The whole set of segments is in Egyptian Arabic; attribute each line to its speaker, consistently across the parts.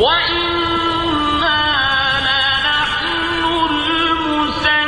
Speaker 1: وإنا لنحن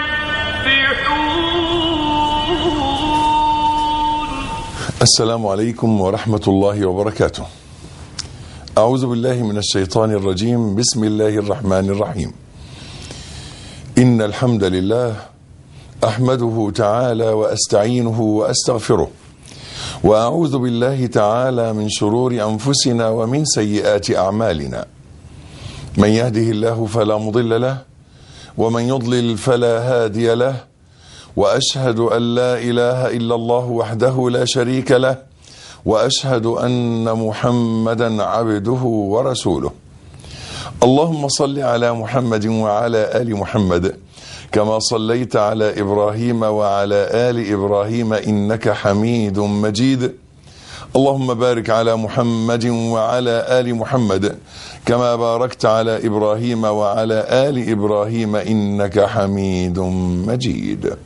Speaker 1: المسبحون
Speaker 2: السلام عليكم ورحمة الله وبركاته. أعوذ بالله من الشيطان الرجيم، بسم الله الرحمن الرحيم. إن الحمد لله أحمده تعالى وأستعينه وأستغفره. وأعوذ بالله تعالى من شرور أنفسنا ومن سيئات أعمالنا. من يهده الله فلا مضل له، ومن يضلل فلا هادي له. واشهد ان لا اله الا الله وحده لا شريك له واشهد ان محمدا عبده ورسوله اللهم صل على محمد وعلى ال محمد كما صليت على ابراهيم وعلى ال ابراهيم انك حميد مجيد اللهم بارك على محمد وعلى ال محمد كما باركت على ابراهيم وعلى ال ابراهيم انك حميد مجيد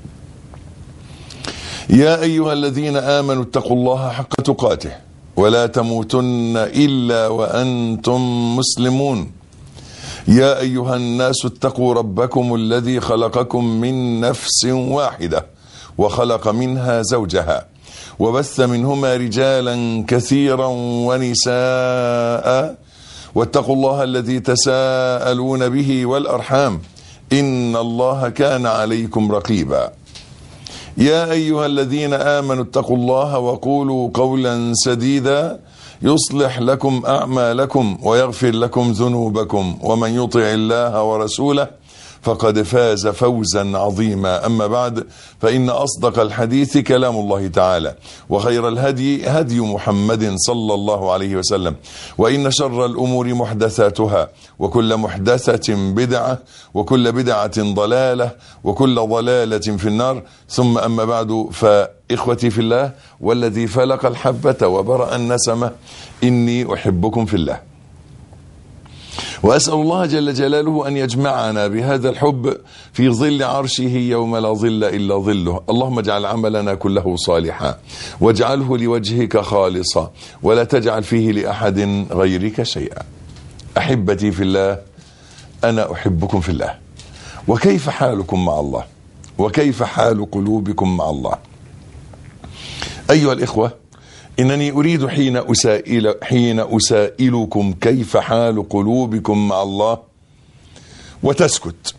Speaker 2: يا ايها الذين امنوا اتقوا الله حق تقاته ولا تموتن الا وانتم مسلمون يا ايها الناس اتقوا ربكم الذي خلقكم من نفس واحده وخلق منها زوجها وبث منهما رجالا كثيرا ونساء واتقوا الله الذي تساءلون به والارحام ان الله كان عليكم رقيبا يا ايها الذين امنوا اتقوا الله وقولوا قولا سديدا يصلح لكم اعمالكم ويغفر لكم ذنوبكم ومن يطع الله ورسوله فقد فاز فوزا عظيما اما بعد فان اصدق الحديث كلام الله تعالى وخير الهدي هدي محمد صلى الله عليه وسلم وان شر الامور محدثاتها وكل محدثه بدعه وكل بدعه ضلاله وكل ضلاله في النار ثم اما بعد فاخوتي في الله والذي فلق الحبه وبرا النسمه اني احبكم في الله واسال الله جل جلاله ان يجمعنا بهذا الحب في ظل عرشه يوم لا ظل الا ظله، اللهم اجعل عملنا كله صالحا واجعله لوجهك خالصا ولا تجعل فيه لاحد غيرك شيئا. احبتي في الله انا احبكم في الله. وكيف حالكم مع الله؟ وكيف حال قلوبكم مع الله؟ ايها الاخوه إنني أريد حين أسائل حين أسائلكم كيف حال قلوبكم مع الله وتسكت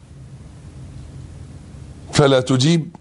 Speaker 2: فلا تجيب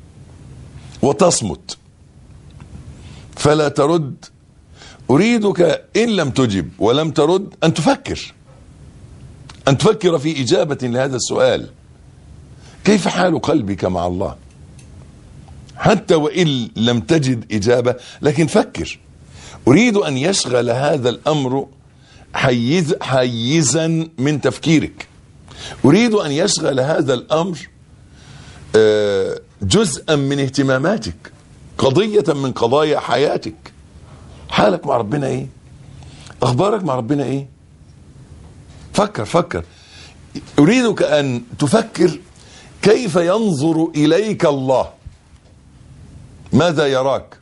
Speaker 2: وتصمت فلا ترد أريدك إن لم تجب ولم ترد أن تفكر أن تفكر في إجابة لهذا السؤال كيف حال قلبك مع الله حتى وإن لم تجد إجابة لكن فكر أريد أن يشغل هذا الأمر حيز حيزا من تفكيرك أريد أن يشغل هذا الأمر آه، جزءا من اهتماماتك قضية من قضايا حياتك حالك مع ربنا ايه اخبارك مع ربنا ايه فكر فكر اريدك ان تفكر كيف ينظر اليك الله ماذا يراك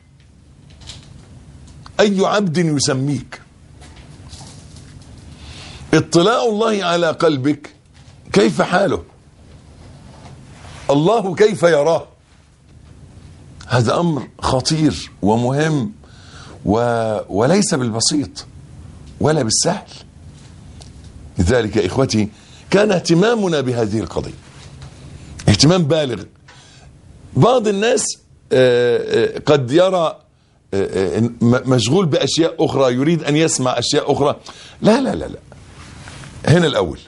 Speaker 2: اي عبد يسميك اطلاع الله على قلبك كيف حاله الله كيف يراه هذا امر خطير ومهم و... وليس بالبسيط ولا بالسهل لذلك يا اخوتي كان اهتمامنا بهذه القضيه اهتمام بالغ بعض الناس آه، آه، قد يرى آه، م- مشغول باشياء اخرى يريد ان يسمع اشياء اخرى لا لا لا لا هنا الاول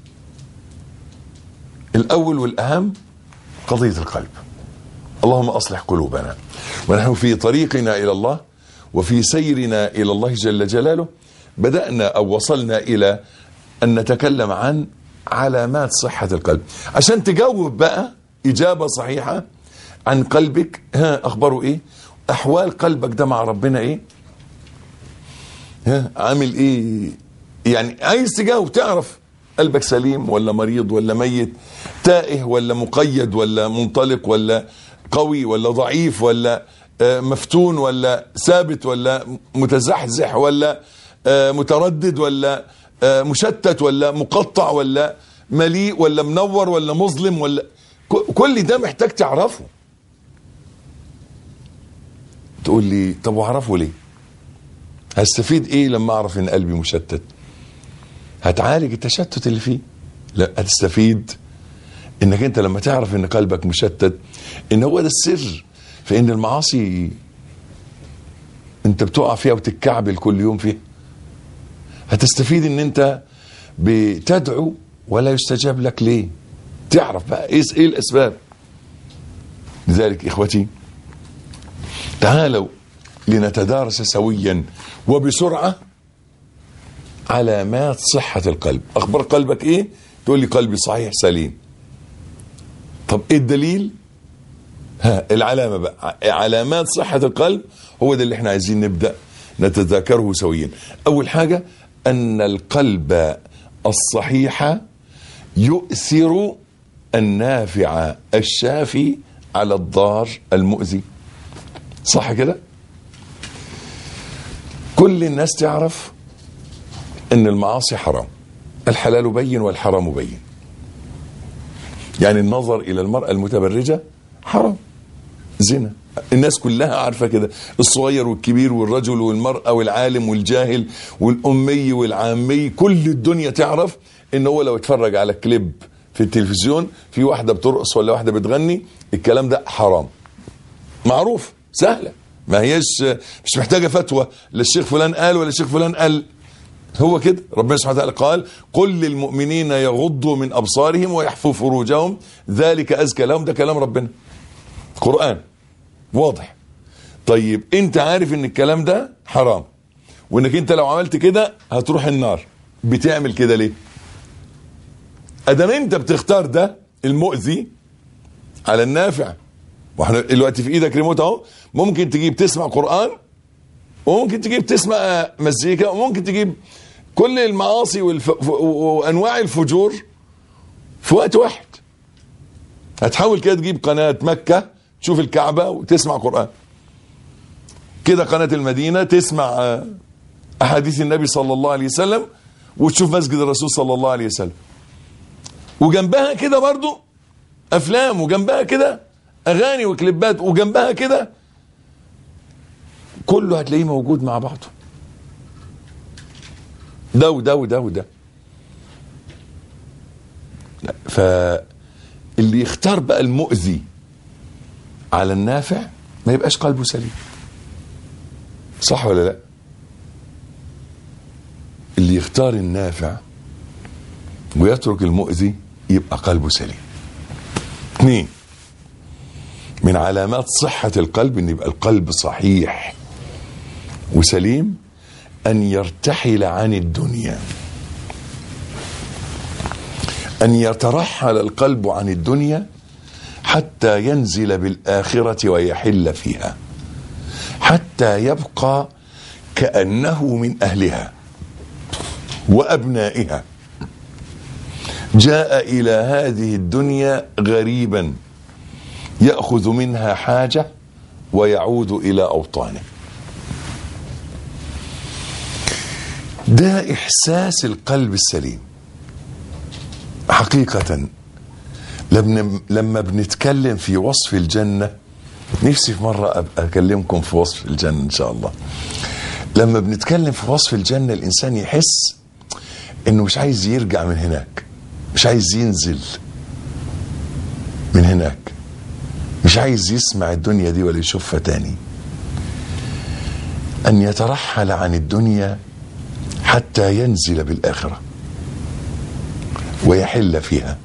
Speaker 2: الاول والاهم قضيه القلب اللهم اصلح قلوبنا ونحن في طريقنا الى الله وفي سيرنا الى الله جل جلاله بدانا او وصلنا الى ان نتكلم عن علامات صحه القلب عشان تجاوب بقى اجابه صحيحه عن قلبك ها اخباره ايه احوال قلبك ده مع ربنا ايه ها عامل ايه يعني عايز تجاوب تعرف قلبك سليم ولا مريض ولا ميت تائه ولا مقيد ولا منطلق ولا قوي ولا ضعيف ولا آه، مفتون ولا ثابت ولا متزحزح ولا آه، متردد ولا آه، مشتت ولا مقطع ولا مليء ولا منور ولا مظلم ولا ك- كل ده محتاج تعرفه تقول لي طب واعرفه ليه هستفيد ايه لما اعرف ان قلبي مشتت هتعالج التشتت اللي فيه لا هتستفيد انك انت لما تعرف ان قلبك مشتت ان هو ده السر في ان المعاصي انت بتقع فيها وتتكعبل كل يوم فيها هتستفيد ان انت بتدعو ولا يستجاب لك ليه تعرف بقى ايه ايه الاسباب لذلك اخوتي تعالوا لنتدارس سويا وبسرعه علامات صحه القلب اخبار قلبك ايه تقول لي قلبي صحيح سليم طب ايه الدليل ها العلامة بقى علامات صحة القلب هو ده اللي احنا عايزين نبدأ نتذاكره سويا أول حاجة أن القلب الصحيح يؤثر النافع الشافي على الضار المؤذي صح كده كل الناس تعرف ان المعاصي حرام الحلال بين والحرام بين يعني النظر الى المرأة المتبرجة حرام زنا الناس كلها عارفة كده الصغير والكبير والرجل والمرأة والعالم والجاهل والأمي والعامي كل الدنيا تعرف ان هو لو اتفرج على كليب في التلفزيون في واحدة بترقص ولا واحدة بتغني الكلام ده حرام معروف سهلة ما هيش مش محتاجة فتوى لا الشيخ فلان قال ولا الشيخ فلان قال هو كده ربنا سبحانه وتعالى قال قل للمؤمنين يغضوا من أبصارهم ويحفوا فروجهم ذلك أزكى لهم ده كلام ربنا قرآن واضح طيب انت عارف ان الكلام ده حرام وانك انت لو عملت كده هتروح النار بتعمل كده ليه ادام انت بتختار ده المؤذي على النافع واحنا دلوقتي في ايدك ريموت اهو ممكن تجيب تسمع قرآن وممكن تجيب تسمع مزيكا وممكن تجيب كل المعاصي والف... وانواع الفجور في وقت واحد هتحاول كده تجيب قناة مكة تشوف الكعبة وتسمع قرآن كده قناة المدينة تسمع آه، أحاديث النبي صلى الله عليه وسلم وتشوف مسجد الرسول صلى الله عليه وسلم وجنبها كده برضو أفلام وجنبها كده أغاني وكليبات وجنبها كده كله هتلاقيه موجود مع بعضه ده وده وده وده لا، فاللي يختار بقى المؤذي على النافع ما يبقاش قلبه سليم صح ولا لا اللي يختار النافع ويترك المؤذي يبقى قلبه سليم اثنين من علامات صحة القلب ان يبقى القلب صحيح وسليم ان يرتحل عن الدنيا ان يترحل القلب عن الدنيا حتى ينزل بالاخره ويحل فيها حتى يبقى كانه من اهلها وابنائها جاء الى هذه الدنيا غريبا ياخذ منها حاجه ويعود الى اوطانه ده احساس القلب السليم حقيقه لما لما بنتكلم في وصف الجنه نفسي في مره ابقى اكلمكم في وصف الجنه ان شاء الله لما بنتكلم في وصف الجنه الانسان يحس انه مش عايز يرجع من هناك مش عايز ينزل من هناك مش عايز يسمع الدنيا دي ولا يشوفها تاني ان يترحل عن الدنيا حتى ينزل بالاخره ويحل فيها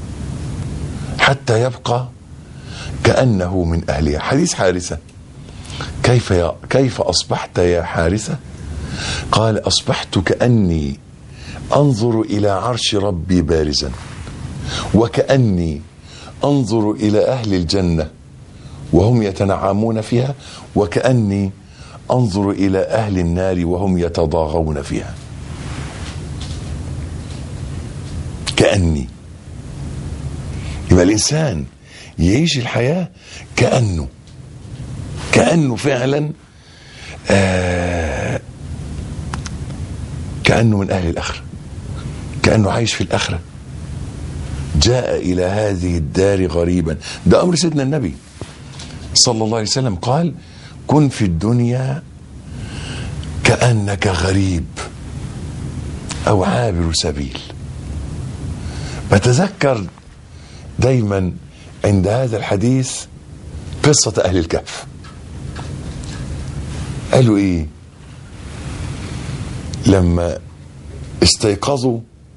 Speaker 2: حتى يبقى كانه من اهلها حديث حارثه كيف يا كيف اصبحت يا حارثه قال اصبحت كاني انظر الى عرش ربي بارزا وكاني انظر الى اهل الجنه وهم يتنعمون فيها وكاني انظر الى اهل النار وهم يتضاغون فيها كاني يبقى الانسان يعيش الحياه كانه كانه فعلا آه كانه من اهل الاخره كأنه عايش في الآخرة جاء إلى هذه الدار غريبا ده أمر سيدنا النبي صلى الله عليه وسلم قال كن في الدنيا كأنك غريب أو عابر سبيل بتذكر دايما عند هذا الحديث قصة أهل الكهف قالوا إيه لما استيقظوا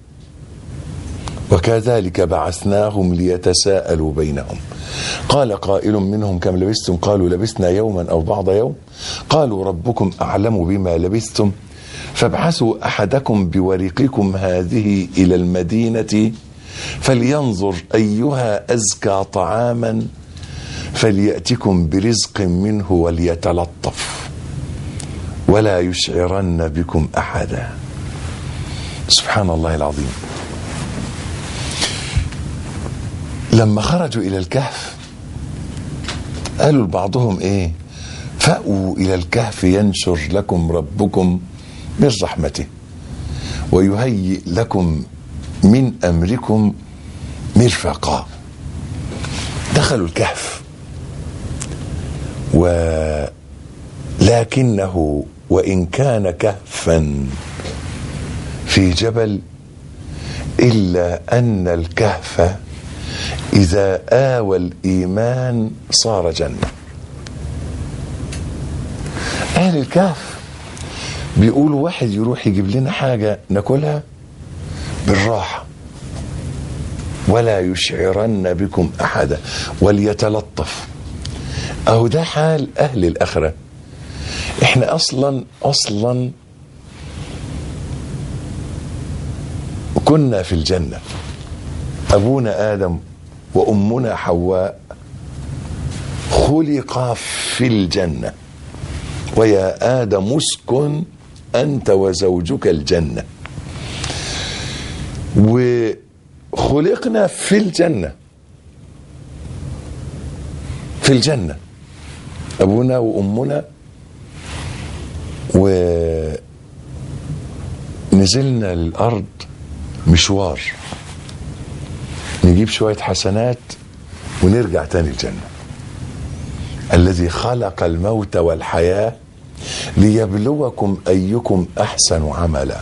Speaker 2: وكذلك بعثناهم ليتساءلوا بينهم قال قائل منهم كم لبستم قالوا لبسنا يوما او بعض يوم قالوا ربكم اعلم بما لبستم فابعثوا احدكم بورقكم هذه الى المدينه فلينظر ايها ازكى طعاما فلياتكم برزق منه وليتلطف ولا يشعرن بكم احدا سبحان الله العظيم لما خرجوا الى الكهف قالوا لبعضهم ايه فأووا الى الكهف ينشر لكم ربكم من رحمته ويهيئ لكم من امركم مرفقا دخلوا الكهف ولكنه وان كان كهفا في جبل الا ان الكهف إذا آوى الإيمان صار جنة أهل الكهف بيقولوا واحد يروح يجيب لنا حاجة ناكلها بالراحة ولا يشعرن بكم أحدا وليتلطف أهو ده حال أهل الآخرة إحنا أصلا أصلا كنا في الجنة أبونا آدم وأمنا حواء خلقا في الجنة ويا آدم اسكن أنت وزوجك الجنة وخلقنا في الجنة في الجنة أبونا وأمنا ونزلنا للأرض مشوار نجيب شوية حسنات ونرجع تاني الجنة الذي خلق الموت والحياة ليبلوكم أيكم أحسن عملا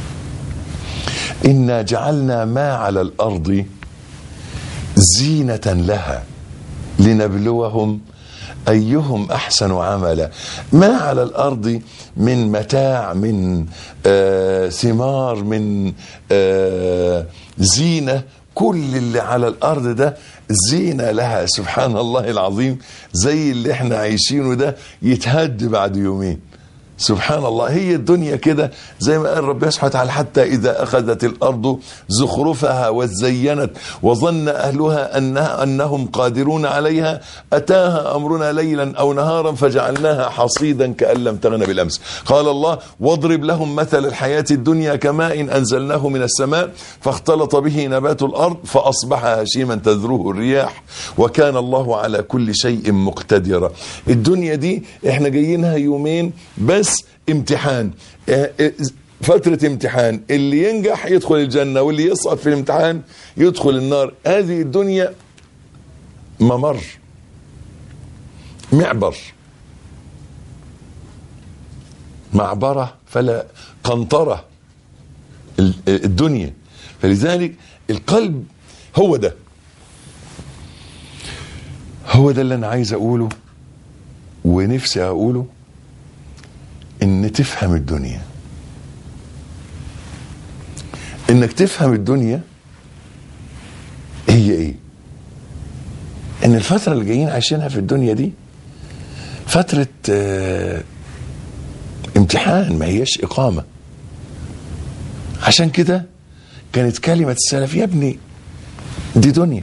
Speaker 2: إنا جعلنا ما على الأرض زينة لها لنبلوهم أيهم أحسن عملا ما على الأرض من متاع من آه ثمار من آه زينة كل اللي على الارض ده زينه لها سبحان الله العظيم زي اللي احنا عايشينه ده يتهد بعد يومين سبحان الله هي الدنيا كده زي ما قال ربنا سبحانه وتعالى حتى إذا أخذت الأرض زخرفها وزينت وظن أهلها أنها أنهم قادرون عليها أتاها أمرنا ليلا أو نهارا فجعلناها حصيدا كأن لم تغن بالأمس قال الله واضرب لهم مثل الحياة الدنيا كماء أنزلناه من السماء فاختلط به نبات الأرض فأصبح هشيما تذروه الرياح وكان الله على كل شيء مقتدرا الدنيا دي احنا جايينها يومين بس امتحان فترة امتحان اللي ينجح يدخل الجنة واللي يسقط في الامتحان يدخل النار هذه الدنيا ممر معبر معبرة فلا قنطرة الدنيا فلذلك القلب هو ده هو ده اللي انا عايز اقوله ونفسي اقوله ان تفهم الدنيا انك تفهم الدنيا هي ايه ان الفترة اللي جايين عايشينها في الدنيا دي فترة اه امتحان ما هيش اقامة عشان كده كانت كلمة السلف يا ابني دي دنيا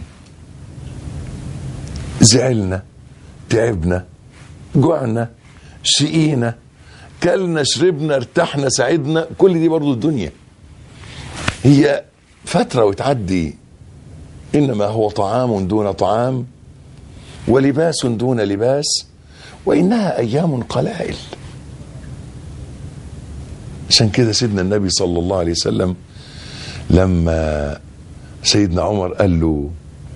Speaker 2: زعلنا تعبنا جوعنا شقينا كلنا شربنا ارتحنا سعدنا كل دي برضو الدنيا هي فترة وتعدي إنما هو طعام دون طعام ولباس دون لباس وإنها أيام قلائل عشان كده سيدنا النبي صلى الله عليه وسلم لما سيدنا عمر قال له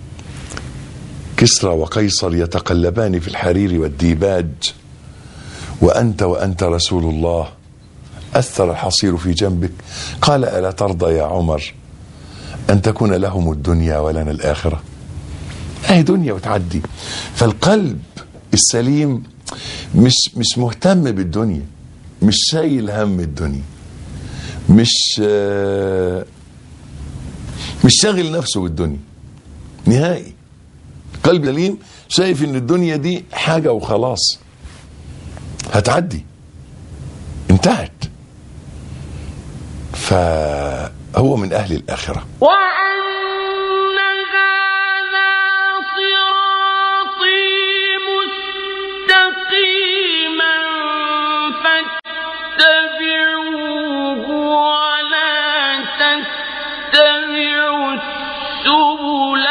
Speaker 2: كسرى وقيصر يتقلبان في الحرير والديباج وأنت وأنت رسول الله أثر الحصير في جنبك قال ألا ترضى يا عمر أن تكون لهم الدنيا ولنا الآخرة أهي دنيا وتعدي فالقلب السليم مش مش مهتم بالدنيا مش شايل هم الدنيا مش آه، مش شاغل نفسه بالدنيا نهائي قلب سليم شايف ان الدنيا دي حاجة وخلاص هتعدي انتهت فهو من اهل الاخره
Speaker 1: وأن هذا صراطي مستقيما فاتبعوه ولا تتبعوا السبل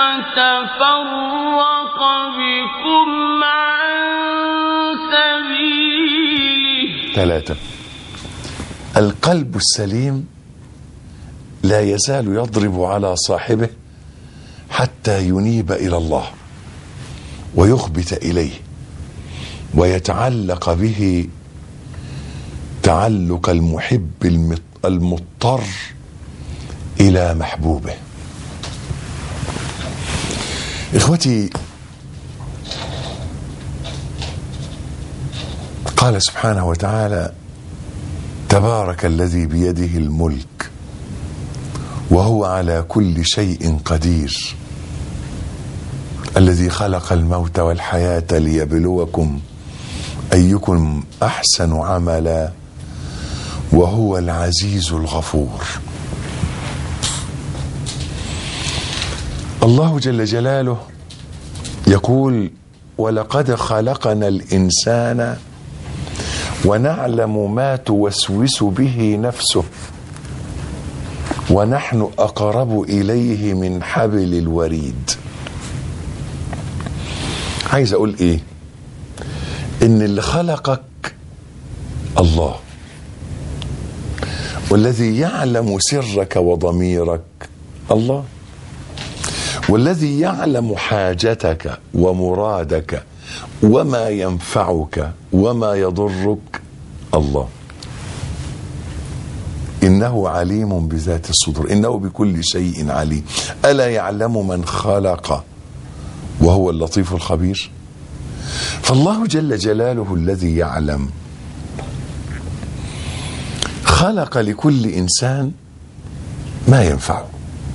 Speaker 1: فتفرق بكم عن سبيله
Speaker 2: ثلاثة القلب السليم لا يزال يضرب على صاحبه حتى ينيب إلى الله ويخبت إليه ويتعلق به تعلق المحب المط- المضطر إلى محبوبه إخوتي قال سبحانه وتعالى تبارك الذي بيده الملك وهو على كل شيء قدير الذي خلق الموت والحياه ليبلوكم ايكم احسن عملا وهو العزيز الغفور الله جل جلاله يقول ولقد خلقنا الانسان ونعلم ما توسوس به نفسه ونحن اقرب اليه من حبل الوريد عايز اقول ايه ان اللي خلقك الله والذي يعلم سرك وضميرك الله والذي يعلم حاجتك ومرادك وما ينفعك وما يضرك الله انه عليم بذات الصدور انه بكل شيء عليم الا يعلم من خلق وهو اللطيف الخبير فالله جل جلاله الذي يعلم خلق لكل انسان ما ينفعه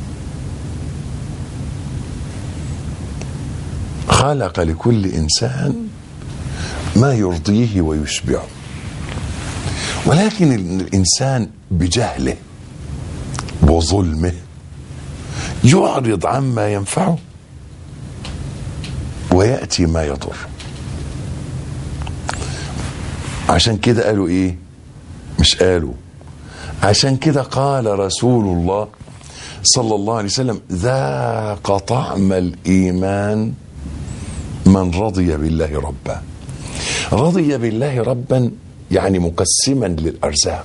Speaker 2: خلق لكل انسان ما يرضيه ويشبعه ولكن الانسان بجهله وظلمه يعرض عما ينفعه وياتي ما يضر عشان كده قالوا ايه مش قالوا عشان كده قال رسول الله صلى الله عليه وسلم ذاق طعم الايمان من رضي بالله ربا رضي بالله ربا يعني مقسما للارزاق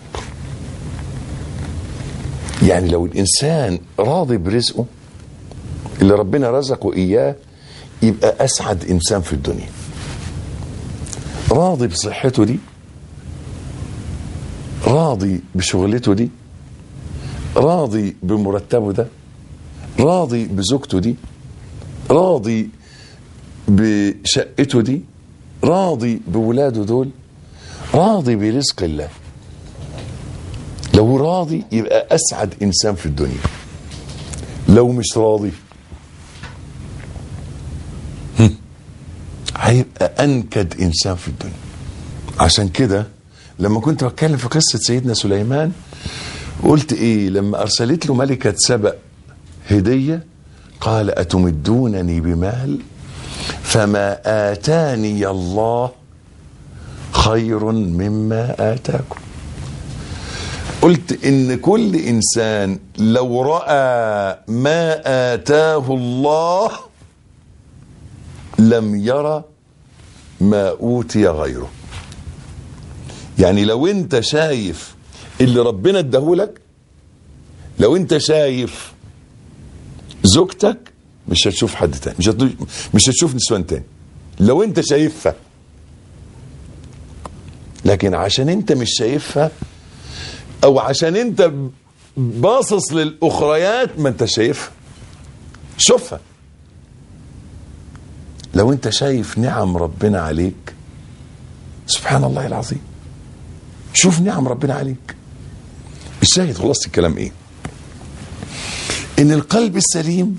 Speaker 2: يعني لو الانسان راضي برزقه اللي ربنا رزقه اياه يبقى اسعد انسان في الدنيا راضي بصحته دي راضي بشغلته دي راضي بمرتبه ده راضي بزوجته دي راضي بشقته دي راضي بولاده دول راضي برزق الله لو راضي يبقى اسعد انسان في الدنيا لو مش راضي هم، هيبقى انكد انسان في الدنيا عشان كده لما كنت بتكلم في قصه سيدنا سليمان قلت ايه لما ارسلت له ملكه سبأ هديه قال اتمدونني بمال فما اتاني الله خير مما اتاكم قلت ان كل انسان لو راى ما اتاه الله لم يرى ما اوتي غيره يعني لو انت شايف اللي ربنا اداهولك لو انت شايف زوجتك مش هتشوف حد تاني مش هت- مش هتشوف نسوان تاني لو انت شايفها لكن عشان انت مش شايفها او عشان انت باصص للاخريات ما انت شايفها شوفها لو انت شايف نعم ربنا عليك سبحان الله العظيم شوف نعم ربنا عليك الشاهد خلاص الكلام ايه ان القلب السليم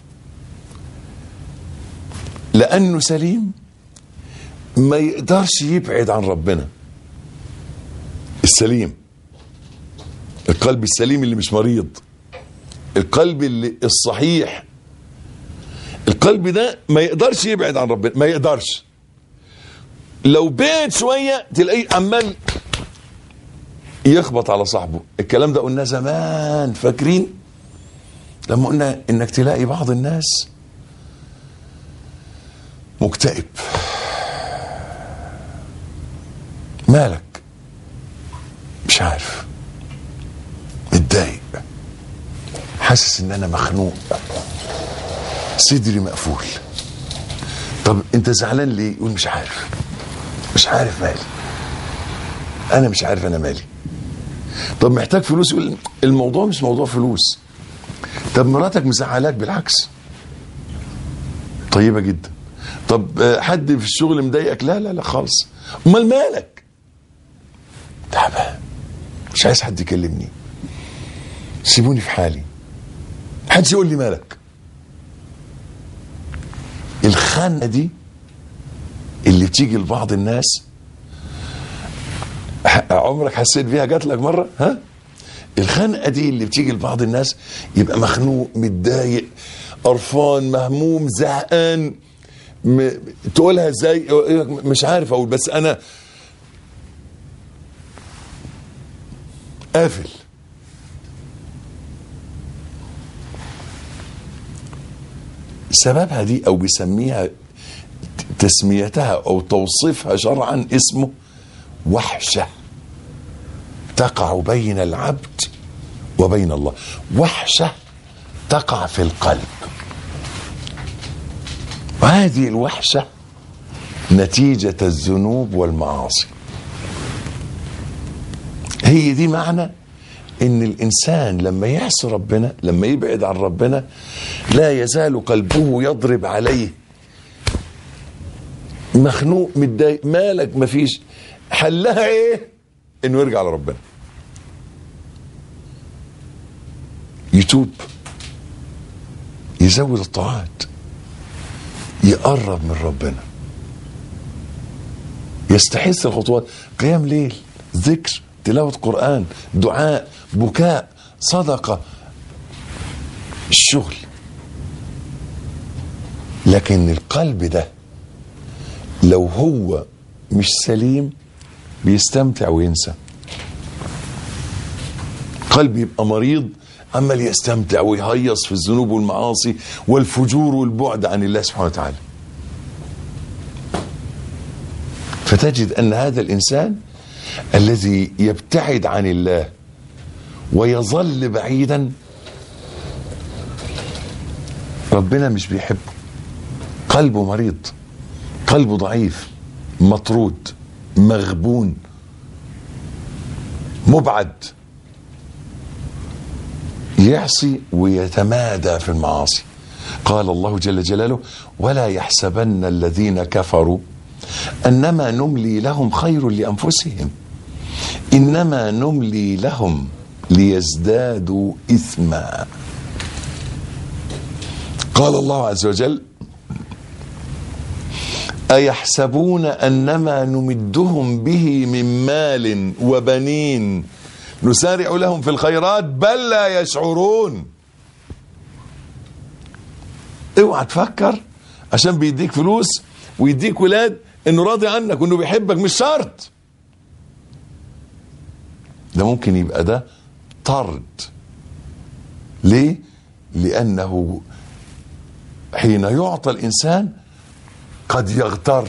Speaker 2: لانه سليم ما يقدرش يبعد عن ربنا السليم القلب السليم اللي مش مريض القلب اللي الصحيح القلب ده ما يقدرش يبعد عن ربنا ما يقدرش لو بعد شويه تلاقيه عمال يخبط على صاحبه الكلام ده قلناه زمان فاكرين لما قلنا انك تلاقي بعض الناس مكتئب مالك مش عارف متضايق حاسس ان انا مخنوق صدري مقفول طب انت زعلان ليه يقول مش عارف مش عارف مالي انا مش عارف انا مالي طب محتاج فلوس يقول الموضوع مش موضوع فلوس طب مراتك مزعلاك بالعكس طيبه جدا طب آه، حد في الشغل مضايقك لا لا لا خالص امال مالك تعبان مش عايز حد يكلمني سيبوني في حالي محدش يقول لي مالك الخانه دي اللي بتيجي لبعض الناس ح- عمرك حسيت بيها جات لك مره ها الخنقه دي اللي بتيجي لبعض الناس يبقى مخنوق متضايق قرفان مهموم زهقان م... تقولها ازاي يقول لك مش عارف اقول بس انا قافل سببها دي او بيسميها تسميتها او توصيفها شرعا اسمه وحشه تقع بين العبد وبين الله وحشه تقع في القلب وهذه الوحشه نتيجه الذنوب والمعاصي هي دي معنى ان الانسان لما يعصي ربنا لما يبعد عن ربنا لا يزال قلبه يضرب عليه مخنوق متضايق مالك مفيش حلها ايه انه يرجع لربنا يتوب يزود الطاعات يقرب من ربنا يستحث الخطوات قيام ليل ذكر تلاوة قرآن دعاء بكاء صدقة الشغل لكن القلب ده لو هو مش سليم بيستمتع وينسى قلب يبقى مريض عمال يستمتع ويهيص في الذنوب والمعاصي والفجور والبعد عن الله سبحانه وتعالى فتجد ان هذا الانسان الذي يبتعد عن الله ويظل بعيدا ربنا مش بيحبه قلبه مريض قلبه ضعيف مطرود مغبون مبعد يعصي ويتمادى في المعاصي قال الله جل جلاله ولا يحسبن الذين كفروا انما نملي لهم خير لانفسهم انما نملي لهم ليزدادوا اثما قال الله عز وجل ايحسبون انما نمدهم به من مال وبنين نسارع لهم في الخيرات بل لا يشعرون اوعى تفكر عشان بيديك فلوس ويديك ولاد انه راضي عنك وانه بيحبك مش شرط ده ممكن يبقى ده طرد ليه لانه حين يعطى الانسان قد يغتر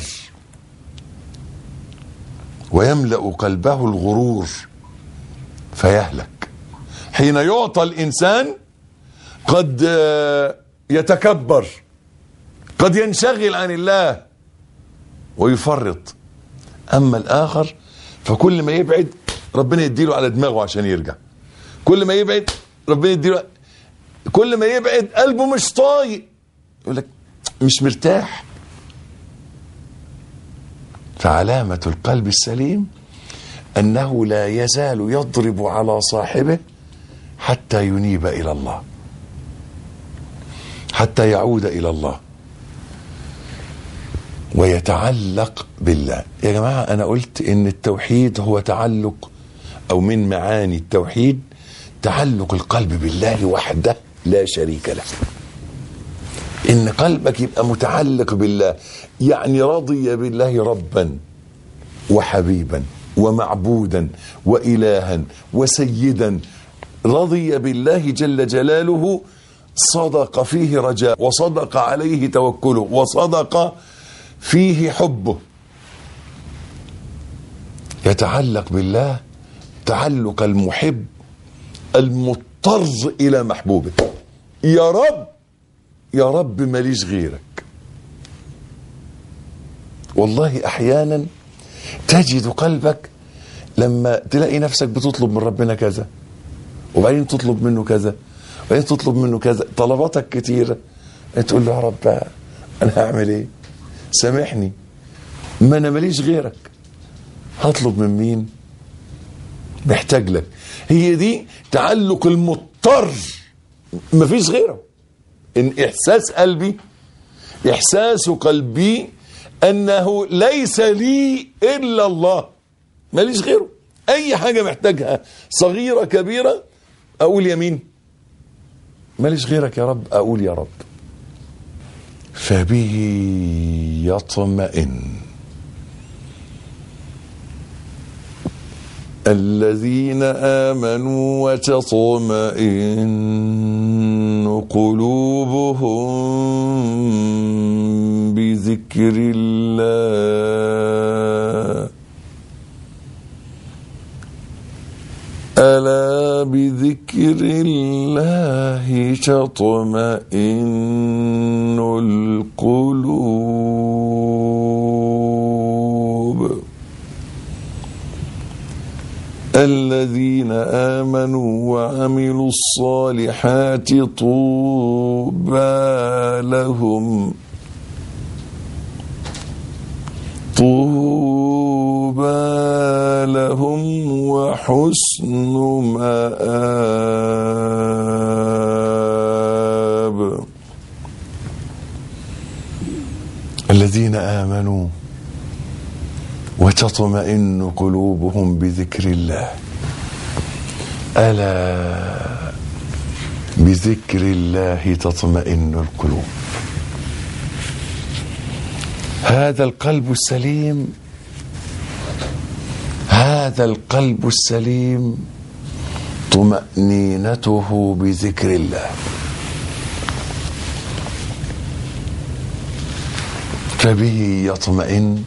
Speaker 2: ويملا قلبه الغرور فيهلك حين يعطى الإنسان قد آه، يتكبر قد ينشغل عن الله ويفرط أما الآخر فكل ما يبعد ربنا يديله على دماغه عشان يرجع كل ما يبعد ربنا يديله كل ما يبعد قلبه مش طايق يقول لك مش مرتاح فعلامة القلب السليم أنه لا يزال يضرب على صاحبه حتى ينيب إلى الله حتى يعود إلى الله ويتعلق بالله يا جماعة أنا قلت إن التوحيد هو تعلق أو من معاني التوحيد تعلق القلب بالله وحده لا شريك له إن قلبك يبقى متعلق بالله يعني رضي بالله ربا وحبيبا ومعبودا وإلها وسيدا رضي بالله جل جلاله صدق فيه رجاء وصدق عليه توكله وصدق فيه حبه يتعلق بالله تعلق المحب المضطر الى محبوبه يا رب يا رب ماليش غيرك والله احيانا تجد قلبك لما تلاقي نفسك بتطلب من ربنا كذا وبعدين تطلب منه كذا وبعدين تطلب منه كذا طلباتك كتيره تقول له يا رب انا هعمل ايه سامحني ما انا ماليش غيرك هطلب من مين محتاج لك هي دي تعلق المضطر مفيش غيره ان احساس قلبي احساس قلبي انه ليس لي الا الله ماليش غيره اي حاجه محتاجها صغيره كبيره اقول يمين ماليش غيرك يا رب اقول يا رب فبه يطمئن الذين آمنوا وتطمئن قلوبهم بذكر الله ألا بذكر الله تطمئن القلوب الذين آمنوا وعملوا الصالحات طوبى لهم طوبى لهم وحسن مآب الذين آمنوا وتطمئن قلوبهم بذكر الله ألا بذكر الله تطمئن القلوب هذا القلب السليم هذا القلب السليم طمأنينته بذكر الله فبه يطمئن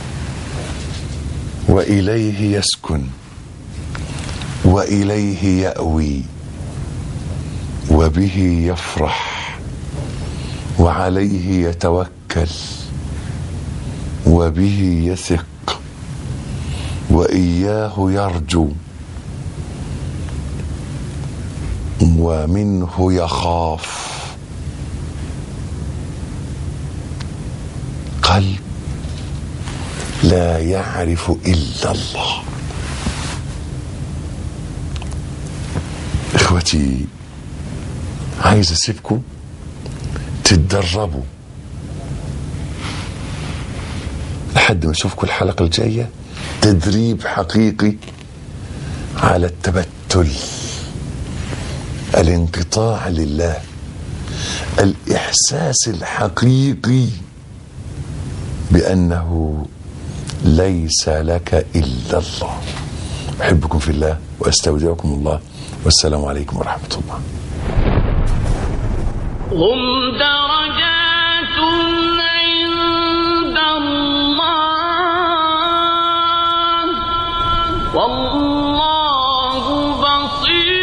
Speaker 2: واليه يسكن واليه ياوي وبه يفرح وعليه يتوكل وبه يثق واياه يرجو ومنه يخاف قلب لا يعرف الا الله اخوتي عايز اسيبكم تتدربوا لحد ما اشوفكم الحلقه الجايه تدريب حقيقي على التبتل الانقطاع لله الاحساس الحقيقي بانه ليس لك الا الله احبكم في الله واستودعكم الله والسلام عليكم ورحمه الله
Speaker 1: هم درجات عند الله والله بصير